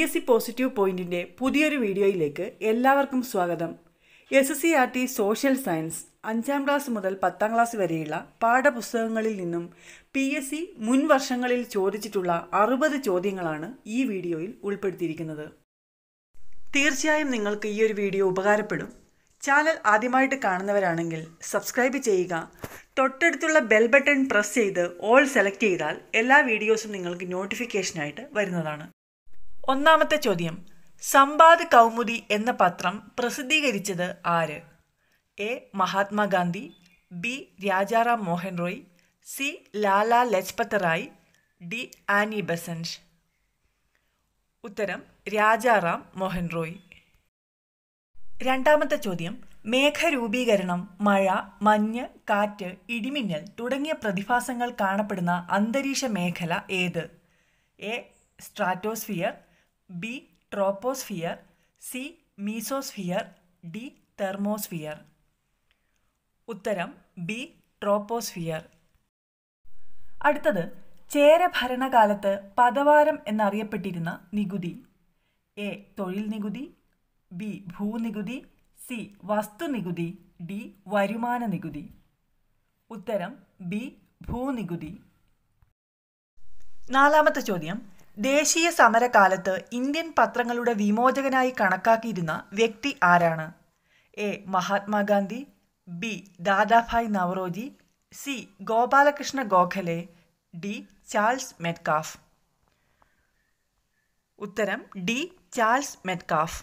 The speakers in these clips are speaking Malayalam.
എസ് സി പോസിറ്റീവ് പോയിന്റിന്റെ പുതിയൊരു വീഡിയോയിലേക്ക് എല്ലാവർക്കും സ്വാഗതം S S C R T social science അഞ്ചാം ക്ലാസ് മുതൽ പത്താം ക്ലാസ് വരെയുള്ള പാഠപുസ്തകങ്ങളിൽ നിന്നും പി എസ് സി മുൻ വർഷങ്ങളിൽ ചോദിച്ചിട്ടുള്ള അറുപത് ചോദ്യങ്ങളാണ് ഈ വീഡിയോയിൽ ഉൾപ്പെടുത്തിയിരിക്കുന്നത് തീർച്ചയായും നിങ്ങൾക്ക് ഈ ഒരു വീഡിയോ ഉപകാരപ്പെടും ചാനൽ ആദ്യമായിട്ട് കാണുന്നവരാണെങ്കിൽ സബ്സ്ക്രൈബ് ചെയ്യുക തൊട്ടടുത്തുള്ള ബെൽ ബട്ടൺ പ്രസ് ചെയ്ത് ഓൾ സെലക്ട് ചെയ്താൽ എല്ലാ വീഡിയോസും നിങ്ങൾക്ക് നോട്ടിഫിക്കേഷനായിട്ട് വരുന്നതാണ് ഒന്നാമത്തെ ചോദ്യം സമ്പാദ് കൗമുദി എന്ന പത്രം പ്രസിദ്ധീകരിച്ചത് ആര് A Mahatma Gandhi B Rajaram Mohan Roy C Lala Lajpat Rai D Annie Besant ഉത്തരം രാജാറാം മോഹൻ റോയ് രണ്ടാമത്തെ ചോദ്യം മേഘരൂപീകരണം മഴ മഞ്ഞ് കാറ്റ് ഇടിമിന്നൽ തുടങ്ങിയ പ്രതിഭാസങ്ങൾ കാണപ്പെടുന്ന അന്തരീക്ഷ മേഖല ഏത് A stratosphere B troposphere C mesosphere D thermosphere ഉത്തരം ബി ട്രോപ്പോസ്ഫിയർ അടുത്തത് ചേര ഭരണകാലത്ത് പദവാരം എന്നറിയപ്പെട്ടിരുന്ന നികുതി എ തൊഴിൽ നികുതി ബി ഭൂനികുതി സി വസ്തുനികുതി ഡി വരുമാന നികുതി ഉത്തരം ബി ഭൂനികുതി നാലാമത്തെ ചോദ്യം ദേശീയ സമരകാലത്ത് ഇന്ത്യൻ പത്രങ്ങളുടെ വിമോചകനായി കണക്കാക്കിയിരുന്ന വ്യക്തി ആരാണ് A Mahatma Gandhi B Dadabhai Naoroji C Gopal Krishna Gokhale D Charles Metcalfe ഉത്തരം ഡി ചാൾസ് മെറ്റ്കാഫ്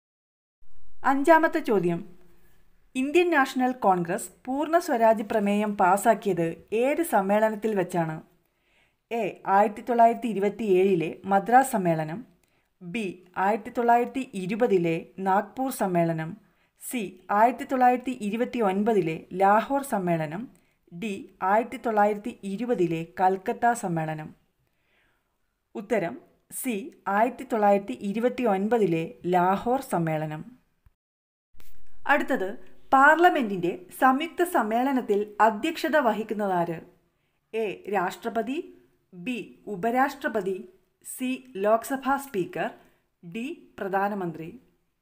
അഞ്ചാമത്തെ ചോദ്യം ഇന്ത്യൻ നാഷണൽ കോൺഗ്രസ് പൂർണ്ണ സ്വരാജ് പ്രമേയം പാസാക്കിയത് ഏത് സമ്മേളനത്തിൽ വെച്ചാണ് എ ആയിരത്തി തൊള്ളായിരത്തി ഇരുപത്തി ഏഴിലെ മദ്രാസ് സമ്മേളനം ബി ആയിരത്തി തൊള്ളായിരത്തി ഇരുപതിലെ നാഗ്പൂർ സമ്മേളനം സി ആയിരത്തി തൊള്ളായിരത്തി ഇരുപത്തി ഒൻപതിലെ ലാഹോർ സമ്മേളനം ഡി ആയിരത്തി തൊള്ളായിരത്തി ഇരുപതിലെ കൽക്കത്ത സമ്മേളനം ഉത്തരം സി ആയിരത്തി തൊള്ളായിരത്തി ഇരുപത്തി ഒൻപതിലെ ലാഹോർ സമ്മേളനം അടുത്തത് പാർലമെന്റിന്റെ സംയുക്ത സമ്മേളനത്തിൽ അധ്യക്ഷത വഹിക്കുന്നതാര് എ രാഷ്ട്രപതി ബി ഉപരാഷ്ട്രപതി സി ലോക്സഭാ സ്പീക്കർ ഡി പ്രധാനമന്ത്രി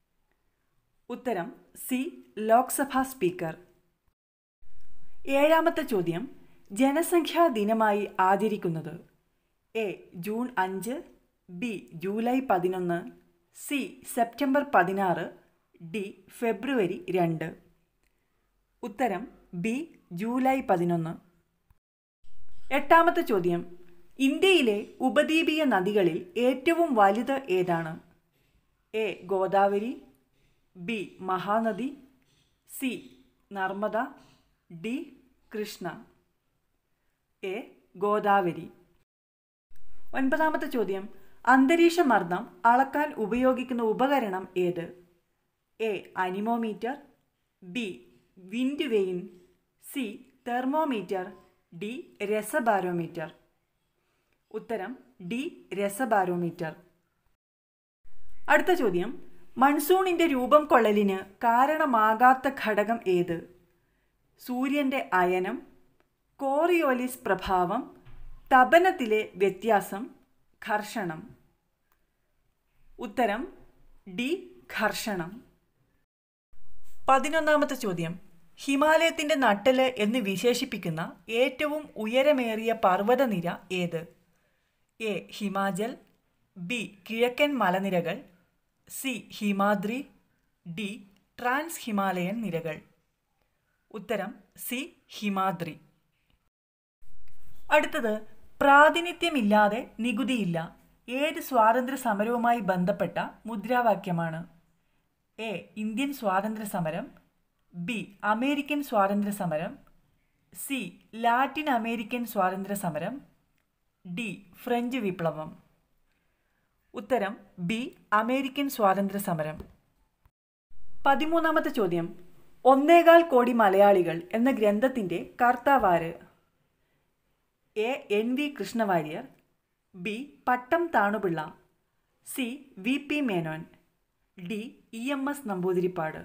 ഉത്തരം സി ലോക്സഭാ സ്പീക്കർ ഏഴാമത്തെ ചോദ്യം ജനസംഖ്യാ ദിനമായി ആചരിക്കുന്നത് എ ജൂൺ അഞ്ച് ബി ജൂലൈ പതിനൊന്ന് സി സെപ്റ്റംബർ പതിനാറ് ഡി ഫെബ്രുവരി രണ്ട് ഉത്തരം ബി ജൂലൈ പതിനൊന്ന് എട്ടാമത്തെ ചോദ്യം ഇന്ത്യയിലെ ഉപദ്വീപീയ നദികളിൽ ഏറ്റവും വലുത് ഏതാണ് A Godavari B Mahanadi C Narmada D Krishna A Godavari ഒൻപതാമത്തെ ചോദ്യം അന്തരീക്ഷ മർദ്ദം അളക്കാൻ ഉപയോഗിക്കുന്ന ഉപകരണം ഏത് A anemometer B wind vane C thermometer D രസബാരോമീറ്റർ ഉത്തരം ഡി രസബാരോമീറ്റർ അടുത്ത ചോദ്യം മൺസൂണിന്റെ രൂപം കൊള്ളലിന് കാരണമാകാത്ത ഘടകം ഏത് സൂര്യന്റെ അയനം കോറിയോലിസ് പ്രഭാവം തപനത്തിലെ വ്യത്യാസം ഘർഷണം ഉത്തരം ഡി ഘർഷണം പതിനൊന്നാമത്തെ ചോദ്യം ഹിമാലയത്തിന്റെ നട്ടല് എന്ന് വിശേഷിപ്പിക്കുന്ന ഏറ്റവും ഉയരമേറിയ പർവ്വതനിര ഏത് എ ഹിമാചൽ ബി കിഴക്കൻ മലനിരകൾ C Himadri D trans Himalayan നിരകൾ ഉത്തരം സി ഹിമാദ്രി അടുത്തത് പ്രാതിനിധ്യമില്ലാതെ നികുതിയില്ല ഏത് സ്വാതന്ത്ര്യ സമരവുമായി ബന്ധപ്പെട്ട മുദ്രാവാക്യമാണ് എ ഇന്ത്യൻ സ്വാതന്ത്ര്യ സമരം ബി അമേരിക്കൻ സ്വാതന്ത്ര്യ സമരം സി ലാറ്റിൻ അമേരിക്കൻ സ്വാതന്ത്ര്യ സമരം ഡി ഫ്രഞ്ച് വിപ്ലവം ഉത്തരം ബി അമേരിക്കൻ സ്വാതന്ത്ര്യ സമരം പതിമൂന്നാമത്തെ ചോദ്യം ഒന്നേകാൽ കോടി മലയാളികൾ എന്ന ഗ്രന്ഥത്തിന്റെ കർത്താവാര് A N V Krishna Warrier B Pattom Thanu Pillai C V P Menon D E M S Namboodiripad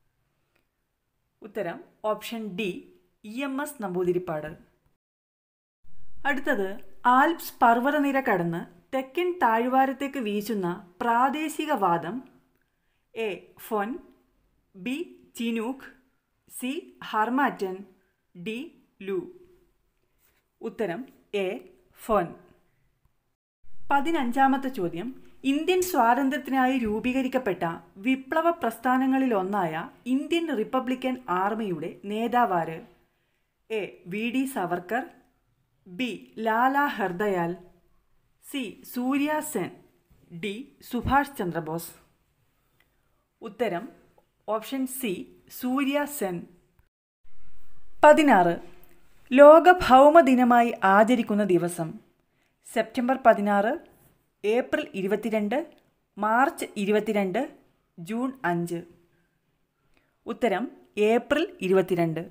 ഉത്തരം option D E M S Namboodiripad അടുത്തത് ആൽപ്സ് പർവ്വതനിര കടന്ന് തെക്കൻ താഴ്വാരത്തേക്ക് വീശുന്ന പ്രാദേശികവാദം A foehn B chinook C harmattan D loo ഉത്തരം എ ഫൊൻ പതിനഞ്ചാമത്തെ ചോദ്യം ഇന്ത്യൻ സ്വാതന്ത്ര്യത്തിനായി രൂപീകരിക്കപ്പെട്ട വിപ്ലവ പ്രസ്ഥാനങ്ങളിലൊന്നായ ഇന്ത്യൻ റിപ്പബ്ലിക്കൻ ആർമിയുടെ നേതാവാര് A V D Savarkar B Lala Hardayal C Surya Sen D Subhash Chandra Bose ഉത്തരം ഓപ്ഷൻ സി സൂര്യ സെൻ പതിനാറ് ലോക ഭൗമദിനമായി ആചരിക്കുന്ന ദിവസം സെപ്റ്റംബർ പതിനാറ് ഏപ്രിൽ ഇരുപത്തിരണ്ട് മാർച്ച് ഇരുപത്തിരണ്ട് ജൂൺ അഞ്ച് ഉത്തരം ഏപ്രിൽ ഇരുപത്തിരണ്ട്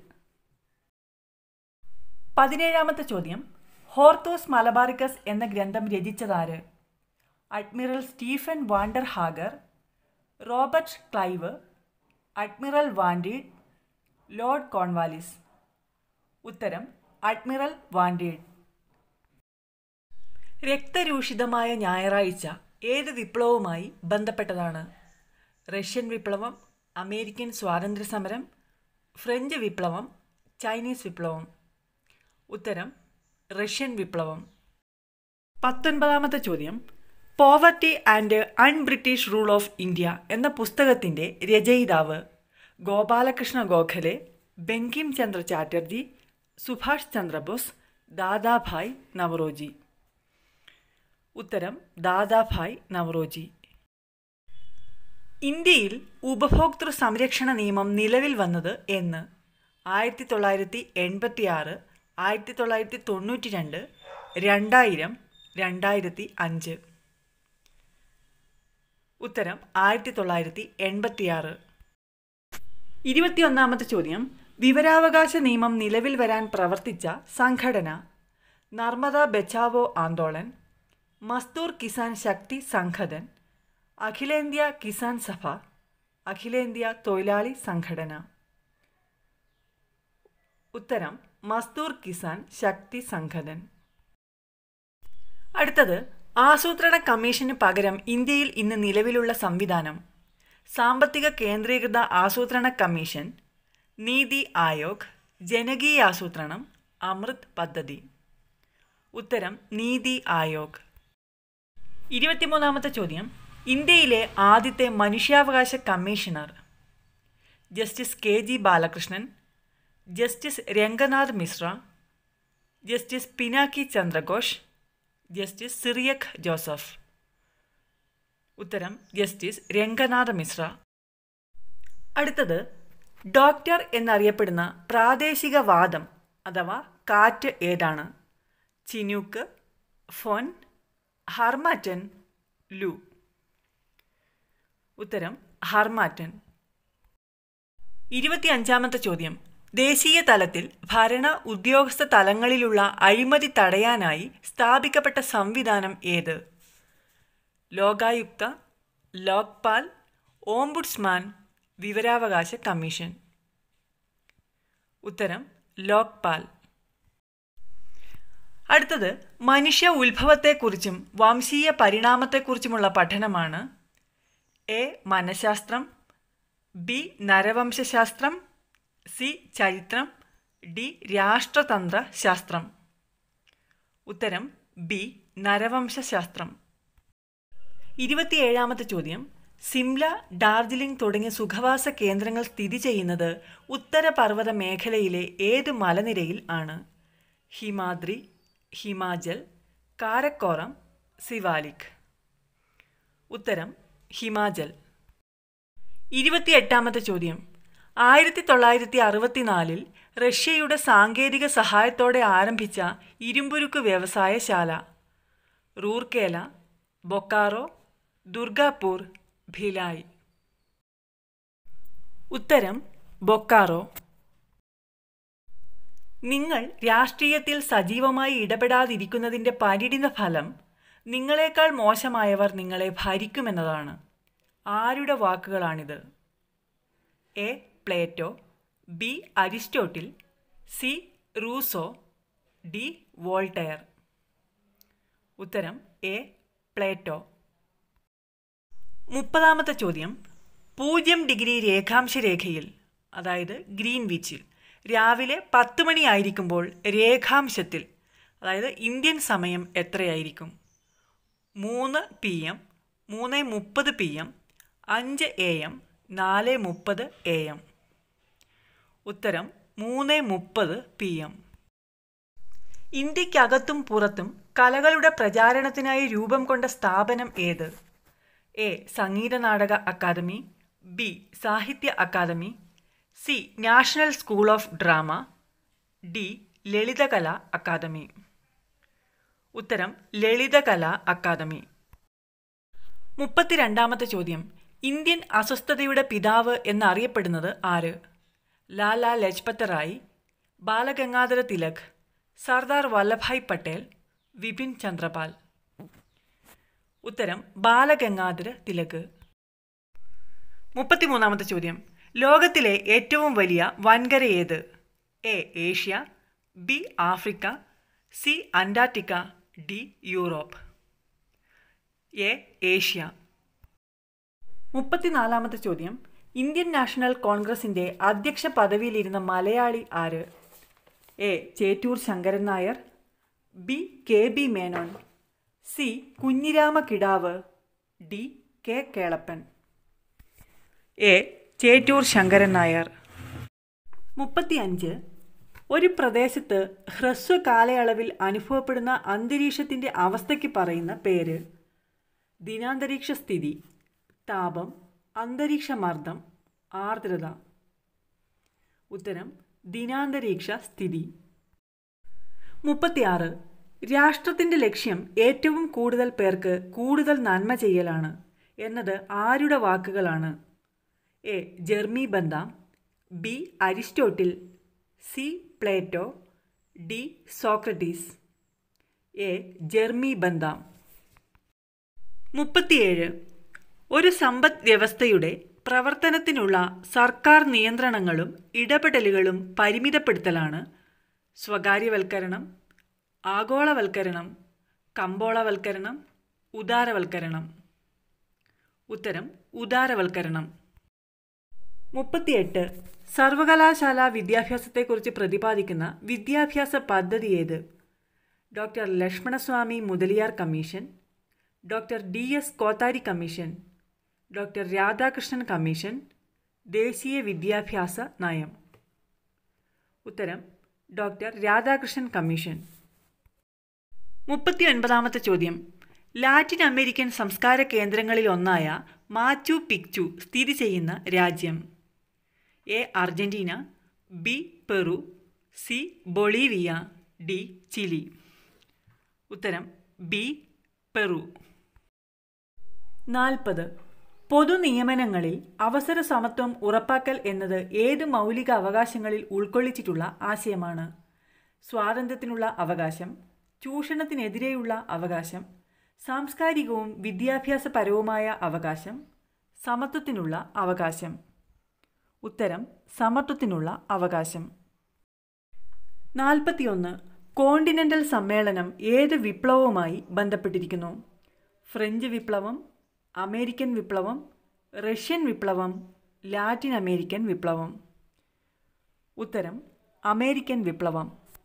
പതിനേഴാമത്തെ ചോദ്യം ഹോർത്തോസ് മലബാറിക്കസ് എന്ന ഗ്രന്ഥം രചിച്ചതാര് അഡ്മിറൽ സ്റ്റീഫൻ വാണ്ടർ ഹാഗർ Robert Clive admiral van Rheede lord Cornwallis ഉത്തരം അഡ്മിറൽ വാൻഡീഡ് രക്തരൂഷിതമായ ഞായറാഴ്ച ഏത് വിപ്ലവവുമായി ബന്ധപ്പെട്ടതാണ് റഷ്യൻ വിപ്ലവം അമേരിക്കൻ സ്വാതന്ത്ര്യ സമരം ഫ്രഞ്ച് വിപ്ലവം ചൈനീസ് വിപ്ലവം ഉത്തരം റഷ്യൻ വിപ്ലവം പത്തൊൻപതാമത്തെ ചോദ്യം poverty and un British rule of India എന്ന പുസ്തകത്തിൻ്റെ രചയിതാവ് ഗോപാലകൃഷ്ണ ഗോഖലെ ബങ്കിം ചന്ദ്ര ചാറ്റർജി സുഭാഷ് ചന്ദ്രബോസ് ദാദാഭായ് നവറോജി ഉത്തരം ദാദാഭായ് നവറോജി ഇന്ത്യയിൽ ഉപഭോക്തൃ സംരക്ഷണ നിയമം നിലവിൽ വന്നത് എന്ന് ആയിരത്തി തൊള്ളായിരത്തി എൺപത്തി ആറ് ആയിരത്തി തൊള്ളായിരത്തി തൊണ്ണൂറ്റി രണ്ട് രണ്ടായിരം രണ്ടായിരത്തി അഞ്ച് ഉത്തരം ആയിരത്തി തൊള്ളായിരത്തി എൺപത്തി ആറ് ഇരുപത്തിയൊന്നാമത്തെ ചോദ്യം വിവരാവകാശ നിയമം നിലവിൽ വരാൻ പ്രവർത്തിച്ച സംഘടന നർമ്മദ ബച്ചാവോ ആന്തോളൻ മസ്തൂർ കിസാൻ ശക്തി സംഘടൻ അഖിലേന്ത്യാ കിസാൻ സഭ അഖിലേന്ത്യാ തൊഴിലാളി സംഘടന ഉത്തരം മസ്തൂർ കിസാൻ ശക്തി സംഘടൻ അടുത്തത് ആസൂത്രണ കമ്മീഷന് പകരം ഇന്ത്യയിൽ ഇന്ന് നിലവിലുള്ള സംവിധാനം സാമ്പത്തിക കേന്ദ്രീകൃത ആസൂത്രണ കമ്മീഷൻ നീതി ആയോഗ് ജനകീയ ആസൂത്രണം അമൃത് പദ്ധതി ഉത്തരം നീതി ആയോഗ് ഇരുപത്തിമൂന്നാമത്തെ ചോദ്യം ഇന്ത്യയിലെ ആദ്യത്തെ മനുഷ്യാവകാശ commissioner justice K G Balakrishnan justice Ranganath Mishra justice Pinaki Chandra Ghose justice Cyriac Joseph ഉത്തരം ജസ്റ്റിസ് രംഗനാഥ മിശ്ര അടുത്തത് ഡോക്ടർ എന്നറിയപ്പെടുന്ന പ്രാദേശിക വാദം അഥവാ കാറ്റ് ഏതാണ് ചിനൂക്ക് ഫോൻ ഹർമാറ്റൻ ലു ഉത്തരം ഹർമാറ്റൻ ഇരുപത്തിയഞ്ചാമത്തെ ചോദ്യം ദേശീയ തലത്തിൽ ഭരണ ഉദ്യോഗസ്ഥ തലങ്ങളിലുള്ള അഴിമതി തടയാനായി സ്ഥാപിക്കപ്പെട്ട സംവിധാനം ഏത് ലോകായുക്ത ലോക്പാൽ ഓംബുഡ്സ്മാൻ വിവരാവകാശ കമ്മീഷൻ ഉത്തരം ലോക്പാൽ അടുത്തത് മനുഷ്യ ഉത്ഭവത്തെക്കുറിച്ചും വംശീയ പരിണാമത്തെക്കുറിച്ചുമുള്ള പഠനമാണ് എ മനഃശാസ്ത്രം ബി നരവംശശാസ്ത്രം സി ചരിത്രം ഡി രാഷ്ട്രതന്ത്ര ശാസ്ത്രം ഉത്തരം ബി നരവംശശാസ്ത്രം ഇരുപത്തിയേഴാമത്തെ ചോദ്യം സിംല ഡാർജിലിംഗ് തുടങ്ങിയ സുഖവാസ കേന്ദ്രങ്ങൾ സ്ഥിതി ചെയ്യുന്നത് ഉത്തരപർവ്വത മേഖലയിലെ ഏത് മലനിരയിൽ ആണ് ഹിമാദ്രി ഹിമാചൽ കാരക്കോറം സിവാലിക് ഉത്തരം ഹിമാചൽ ഇരുപത്തിയെട്ടാമത്തെ ചോദ്യം ആയിരത്തി തൊള്ളായിരത്തി അറുപത്തിനാലിൽ റഷ്യയുടെ സാങ്കേതിക സഹായത്തോടെ ആരംഭിച്ച ഇരുമ്പുരുക്ക് വ്യവസായശാല റൂർക്കേല ബൊക്കാറോ ദുർഗാപൂർ ഭിലായ് ഉത്തരം ബൊക്കാറോ നിങ്ങൾ രാഷ്ട്രീയത്തിൽ സജീവമായി ഇടപെടാതിരിക്കുന്നതിൻ്റെ പരിണിത ഫലം നിങ്ങളെക്കാൾ മോശമായവർ നിങ്ങളെ ഭരിക്കുമെന്നതാണ് ആരുടെ വാക്കുകളാണിത് A Plato B Aristotle C Rousseau D Voltaire ഉത്തരം എ പ്ലേറ്റോ മുപ്പതാമത്തെ ചോദ്യം പൂജ്യം ഡിഗ്രി രേഖാംശ രേഖയിൽ അതായത് ഗ്രീൻ വിച്ചിൽ രാവിലെ പത്ത് മണിയായിരിക്കുമ്പോൾ രേഖാംശത്തിൽ അതായത് ഇന്ത്യൻ സമയം എത്രയായിരിക്കും മൂന്ന് പി എം മൂന്ന് മുപ്പത് പി എം അഞ്ച് എ എം നാല് മുപ്പത് എ എം ഉത്തരം മൂന്ന് മുപ്പത് പി എം ഇന്ത്യക്കകത്തും പുറത്തും കലകളുടെ പ്രചാരണത്തിനായി രൂപം കൊണ്ട സ്ഥാപനം ഏത് A Sangeet Natak academy B Sahitya academy C national school of drama D Lalit Kala academy ഉത്തരം ലളിതകല അക്കാദമി മുപ്പത്തിരണ്ടാമത്തെ ചോദ്യം ഇന്ത്യൻ അസ്വസ്ഥതയുടെ പിതാവ് എന്നറിയപ്പെടുന്നത് ആര് ലാല ലജ്പത് റായ് ബാലഗംഗാധര തിലക് സർദാർ വല്ലഭായ് പട്ടേൽ വിപിൻ ചന്ദ്രപാൽ ഉത്തരം ബാലഗംഗാധര തിലക് മുപ്പത്തിമൂന്നാമത്തെ ചോദ്യം ലോകത്തിലെ ഏറ്റവും വലിയ വൻകര ഏത് A Asia B Africa C Antarctica D Europe A Asia മുപ്പത്തിനാലാമത്തെ ചോദ്യം ഇന്ത്യൻ നാഷണൽ കോൺഗ്രസിൻ്റെ അധ്യക്ഷ പദവിയിലിരുന്ന മലയാളി ആര് A Chettur Sankaran Nair B K B Menon C Kunhirama Kidavu D K Kelappan A Chettur Sankaran Nair മുപ്പത്തിയഞ്ച് ഒരു പ്രദേശത്ത് ഹ്രസ്വ കാലയളവിൽ അനുഭവപ്പെടുന്ന അന്തരീക്ഷത്തിൻ്റെ അവസ്ഥയ്ക്ക് പറയുന്ന പേര് ദിനാന്തരീക്ഷ സ്ഥിതി താപം അന്തരീക്ഷ മർദ്ദം ആർദ്രത ഉത്തരം ദിനാന്തരീക്ഷ സ്ഥിതി മുപ്പത്തിയാറ് രാഷ്ട്രത്തിൻ്റെ ലക്ഷ്യം ഏറ്റവും കൂടുതൽ പേർക്ക് കൂടുതൽ നന്മ ചെയ്യലാണ് എന്നത് ആരുടെ വാക്കുകളാണ് A Jeremy Bentham B Aristotle C Plato D Socrates A Jeremy Bentham മുപ്പത്തിയേഴ് ഒരു സമ്പദ് വ്യവസ്ഥയുടെ പ്രവർത്തനത്തിനുള്ള സർക്കാർ നിയന്ത്രണങ്ങളും ഇടപെടലുകളും പരിമിതപ്പെടുത്തലാണ് സ്വകാര്യവൽക്കരണം ആഗോളവൽക്കരണം കമ്പോളവൽക്കരണം ഉദാരവൽക്കരണം ഉത്തരം ഉദാരവൽക്കരണം മുപ്പത്തിയെട്ട് സർവകലാശാല വിദ്യാഭ്യാസത്തെക്കുറിച്ച് പ്രതിപാദിക്കുന്ന വിദ്യാഭ്യാസ പദ്ധതി ഏത് doctor Lakshmanaswami Mudaliar commission doctor D S Kothari commission doctor Radhakrishnan commission ദേശീയ വിദ്യാഭ്യാസ നയം ഉത്തരം ഡോക്ടർ രാധാകൃഷ്ണൻ കമ്മീഷൻ മുപ്പത്തി ഒൻപതാമത്തെ ചോദ്യം ലാറ്റിൻ അമേരിക്കൻ സംസ്കാര കേന്ദ്രങ്ങളിൽ ഒന്നായ മാച്ചു പിക്ചു സ്ഥിതി ചെയ്യുന്ന രാജ്യം A Argentina B Peru C Bolivia D Chile ഉത്തരം ബി പെറു നാൽപ്പത് പൊതു നിയമനങ്ങളിൽ അവസര സമത്വം ഉറപ്പാക്കൽ എന്നത് ഏത് മൗലിക അവകാശങ്ങളിൽ ഉൾക്കൊള്ളിച്ചിട്ടുള്ള ആശയമാണ് സ്വാതന്ത്ര്യത്തിനുള്ള അവകാശം ചൂഷണത്തിനെതിരെയുള്ള അവകാശം സാംസ്കാരികവും വിദ്യാഭ്യാസപരവുമായ അവകാശം സമത്വത്തിനുള്ള അവകാശം ഉത്തരം സമത്വത്തിനുള്ള അവകാശം നാൽപ്പത്തിയൊന്ന് കോണ്ടിനെൻ്റൽ സമ്മേളനം ഏത് വിപ്ലവവുമായി ബന്ധപ്പെട്ടിരിക്കുന്നു ഫ്രഞ്ച് വിപ്ലവം അമേരിക്കൻ വിപ്ലവം റഷ്യൻ വിപ്ലവം ലാറ്റിൻ അമേരിക്കൻ വിപ്ലവം ഉത്തരം അമേരിക്കൻ വിപ്ലവം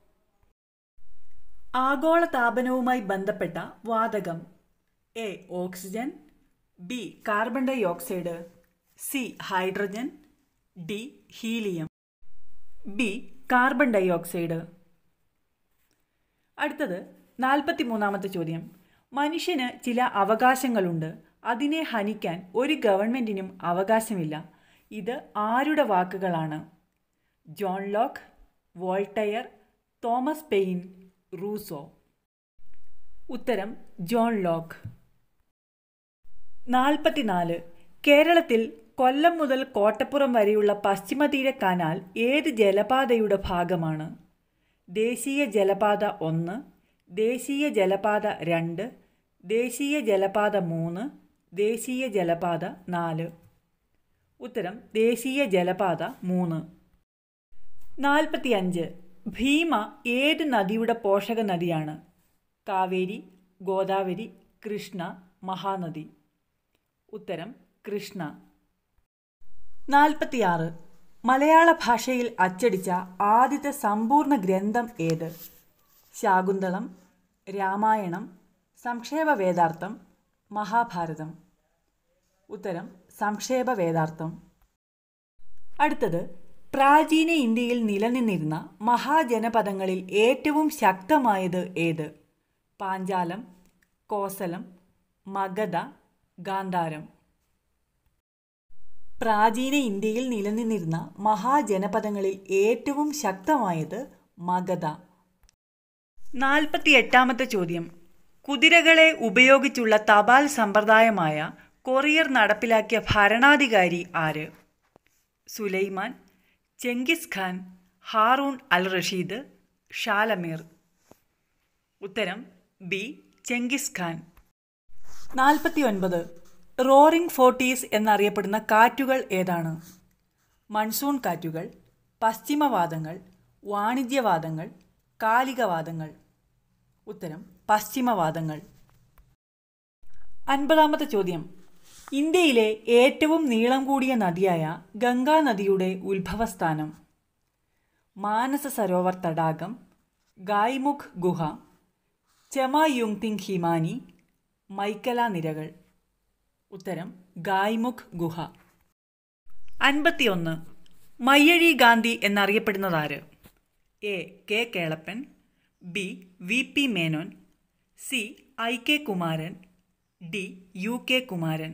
ആഗോള താപനവുമായി ബന്ധപ്പെട്ട വാതകം A oxygen B carbon dioxide C hydrogen D helium B carbon dioxide അടുത്തത് നാൽപ്പത്തി മൂന്നാമത്തെ ചോദ്യം മനുഷ്യന് ചില അവകാശങ്ങളുണ്ട് അതിനെ ഹനിക്കാൻ ഒരു ഗവൺമെൻറ്റിനും അവകാശമില്ല ഇത് ആരുടെ വാക്കുകളാണ് John Locke Voltaire Thomas Paine Rousseau ഉത്തരം ജോൺ ലോക്ക് നാൽപ്പത്തിനാല് കേരളത്തിൽ കൊല്ലം മുതൽ കോട്ടപ്പുറം വരെയുള്ള പശ്ചിമതീര കനാൽ ഏത് ജലപാതയുടെ ഭാഗമാണ് ദേശീയ ജലപാത ഒന്ന് ദേശീയ ജലപാത രണ്ട് ദേശീയ ജലപാത മൂന്ന് ദേശീയ ജലപാത നാല് ഉത്തരം ദേശീയ ജലപാത മൂന്ന് നാൽപ്പത്തിയഞ്ച് ഭീമ ഏത് നദിയുടെ പോഷക നദിയാണ് കാവേരി ഗോദാവരി കൃഷ്ണ മഹാനദി ഉത്തരം കൃഷ്ണ നാൽപ്പത്തിയാറ് മലയാള ഭാഷയിൽ അച്ചടിച്ച ആദ്യത്തെ സമ്പൂർണ്ണ ഗ്രന്ഥം ഏത് ശാകുന്തളം രാമായണം സംക്ഷേപ വേദാർത്ഥം മഹാഭാരതം ഉത്തരം സംക്ഷേപ വേദാർത്ഥം അടുത്തത് പ്രാചീന ഇന്ത്യയിൽ നിലനിന്നിരുന്ന മഹാജനപദങ്ങളിൽ ഏറ്റവും ശക്തമായത് ഏത് പാഞ്ചാലം കോസലം മഗധ ഗാന്ധാരം പ്രാചീന ഇന്ത്യയിൽ നിലനിന്നിരുന്ന മഹാജനപദങ്ങളിൽ ഏറ്റവും ശക്തമായത് മഗധ നാൽപ്പത്തി എട്ടാമത്തെ ചോദ്യം കുതിരകളെ ഉപയോഗിച്ചുള്ള തപാൽ സമ്പ്രദായമായ കൊറിയർ നടപ്പിലാക്കിയ ഭരണാധികാരി ആര് Suleiman Genghis Khan Harun al Rashid ഷാലമീർ ഉത്തരം ബി ചെങ്കിസ് ഖാൻ നാൽപ്പത്തി ഒൻപത് റോറിംഗ് ഫോർട്ടീസ് എന്നറിയപ്പെടുന്ന കാറ്റുകൾ ഏതാണ് മൺസൂൺ കാറ്റുകൾ പശ്ചിമവാദങ്ങൾ വാണിജ്യവാദങ്ങൾ കാലികവാദങ്ങൾ ഉത്തരം പശ്ചിമവാദങ്ങൾ അൻപതാമത്തെ ചോദ്യം ഇന്ത്യയിലെ ഏറ്റവും നീളം കൂടിയ നദിയായ ഗംഗാ നദിയുടെ ഉത്ഭവസ്ഥാനം മാനസ സരോവർ തടാകം ഗായ്മുഖ് ഗുഹ ചെമായുങ്തിങ് ഹിമാനി മൈക്കല നിരകൾ ഉത്തരം ഗായ്മുഖ് ഗുഹ അൻപത്തിയൊന്ന് മയ്യഴി ഗാന്ധി എന്നറിയപ്പെടുന്നതാര് A K Kelappan B V P Menon C I K Kumaran D U K Kumaran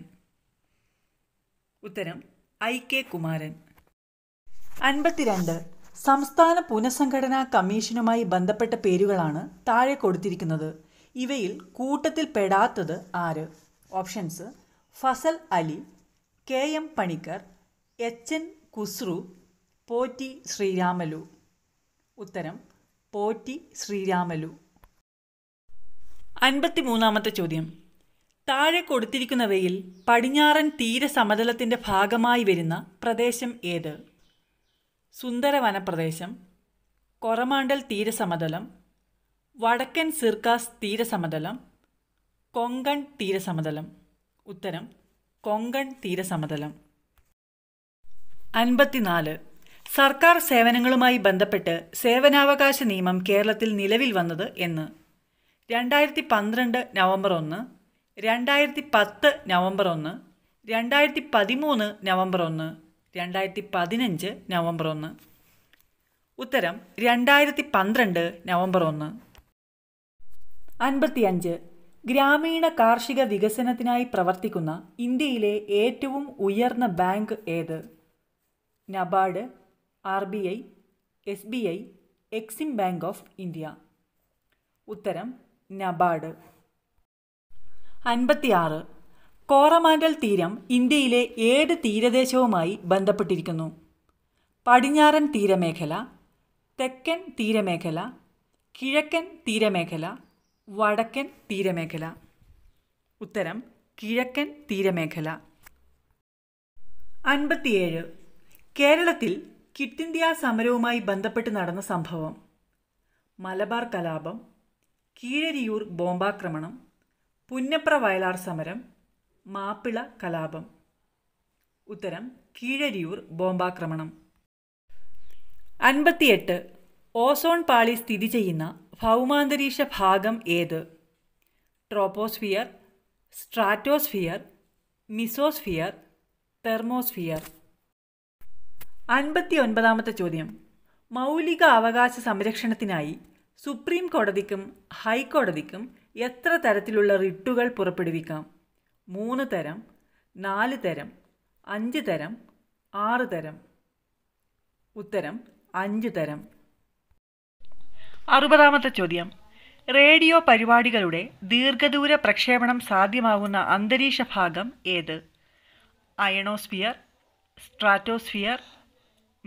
ഉത്തരം ഐ കെ കുമാരൻ അൻപത്തിരണ്ട് സംസ്ഥാന പുനഃസംഘടനാ കമ്മീഷനുമായി ബന്ധപ്പെട്ട പേരുകളാണ് താഴെ കൊടുത്തിരിക്കുന്നത് ഇവയിൽ കൂട്ടത്തിൽ പെടാത്തത് ആര് options Fazal Ali K M Panikkar H N Kunzru Potti Sriramulu ഉത്തരം പോറ്റി ശ്രീരാമലു അൻപത്തിമൂന്നാമത്തെ ചോദ്യം താഴെ കൊടുത്തിരിക്കുന്നവയിൽ പടിഞ്ഞാറൻ തീരസമതലത്തിൻ്റെ ഭാഗമായി വരുന്ന പ്രദേശം ഏത് സുന്ദരവന പ്രദേശം കൊറമാണ്ടൽ തീരസമതലം വടക്കൻ സിർക്കാസ് തീരസമതലം കൊങ്കൺ തീരസമതലം ഉത്തരം കൊങ്കൺ തീരസമതലം അൻപത്തിനാല് സർക്കാർ സേവനങ്ങളുമായി ബന്ധപ്പെട്ട് സേവനാവകാശ നിയമം കേരളത്തിൽ നിലവിൽ വന്നത് എന്ന് രണ്ടായിരത്തി പന്ത്രണ്ട് നവംബർ ഒന്ന് രണ്ടായിരത്തി പത്ത് നവംബർ ഒന്ന് രണ്ടായിരത്തി പതിമൂന്ന് നവംബർ ഒന്ന് രണ്ടായിരത്തി പതിനഞ്ച് നവംബർ ഒന്ന് ഉത്തരം രണ്ടായിരത്തി പന്ത്രണ്ട് നവംബർ ഒന്ന് അൻപത്തിയഞ്ച് ഗ്രാമീണ കാർഷിക വികസനത്തിനായി പ്രവർത്തിക്കുന്ന ഇന്ത്യയിലെ ഏറ്റവും ഉയർന്ന ബാങ്ക് ഏത് NABARD R B I S B I EXIM bank of India ഉത്തരം നബാർഡ് അൻപത്തിയാറ് കോറമാൻഡൽ തീരം ഇന്ത്യയിലെ ഏത് തീരദേശവുമായി ബന്ധപ്പെട്ടിരിക്കുന്നു പടിഞ്ഞാറൻ തീരമേഖല തെക്കൻ തീരമേഖല കിഴക്കൻ തീരമേഖല വടക്കൻ തീരമേഖല ഉത്തരം കിഴക്കൻ തീരമേഖല അൻപത്തിയേഴ് കേരളത്തിൽ കിറ്റ് ഇന്ത്യ സമരവുമായി ബന്ധപ്പെട്ട് നടന്ന സംഭവം മലബാർ കലാപം കീഴരിയൂർ ബോംബാക്രമണം പുന്നപ്ര വയലാർ സമരം മാപ്പിള കലാപം ഉത്തരം കീഴരിയൂർ ബോംബാക്രമണം അൻപത്തിയെട്ട് ഓസോൺ പാളി സ്ഥിതി ചെയ്യുന്ന ഭൗമാന്തരീക്ഷ ഭാഗം ഏത് ട്രോപ്പോസ്ഫിയർ സ്ട്രാറ്റോസ്ഫിയർ മിസോസ്ഫിയർ തെർമോസ്ഫിയർ അൻപത്തി ഒൻപതാമത്തെ ചോദ്യം മൗലിക അവകാശ സംരക്ഷണത്തിനായി സുപ്രീം കോടതിക്കും ഹൈക്കോടതിക്കും എത്ര തരത്തിലുള്ള റിട്ടുകൾ പുറപ്പെടുവിക്കാം മൂന്ന് തരം നാല് തരം അഞ്ച് തരം ആറ് തരം ഉത്തരം അഞ്ച് തരം അറുപതാമത്തെ ചോദ്യം റേഡിയോ പരിപാടികളുടെ ദീർഘദൂര പ്രക്ഷേപണം സാധ്യമാകുന്ന അന്തരീക്ഷ ഭാഗം ഏത് അയണോസ്ഫിയർ സ്ട്രാറ്റോസ്ഫിയർ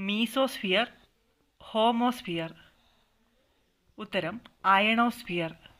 മീസോസ്ഫിയർ ഹോമോസ്ഫിയർ ഉത്തരം അയണോസ്ഫിയർ